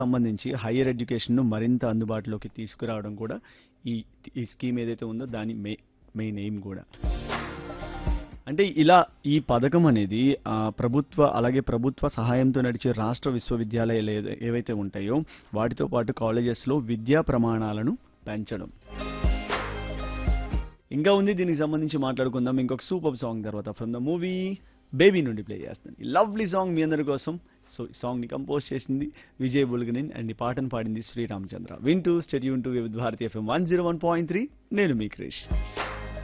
సంబంధించి హైయర్ ఎడ్యుకేషన్ను మరింత అందుబాటులోకి తీసుకురావడం కూడా ఈ ఈ స్కీమ్ ఏదైతే ఉందో దాని మే మెయిన్ ఎయిమ్ కూడా అంటే ఇలా ఈ పథకం అనేది ఆ, ప్రభుత్వ అలాగే ప్రభుత్వ సహాయంతో నడిచే రాష్ట్ర విశ్వవిద్యాలయాలు ఏదై- ఏవైతే ఉంటాయో వాటితో పాటు కాలేజెస్లో విద్యా ప్రమాణాలను పెంచడం ఇంకా ఉంది దీనికి సంబంధించి మాట్లాడుకుందాం ఇంకొక సూపర్ సాంగ్ తర్వాత ఫ్రమ్ ద మూవీ బేబీ నుండి ప్లే చేస్తాను ఈ లవ్లీ సాంగ్ మీ అందరి కోసం సో ఈ సాంగ్ ని కంపోజ్ చేసింది విజయ్ బుల్గనిన్ అండ్ ఈ పాటను పాడింది శ్రీరామచంద్ర వింటూ stay tuned to with Bharatiya FM one zero one point three నేను మీ క్రిష్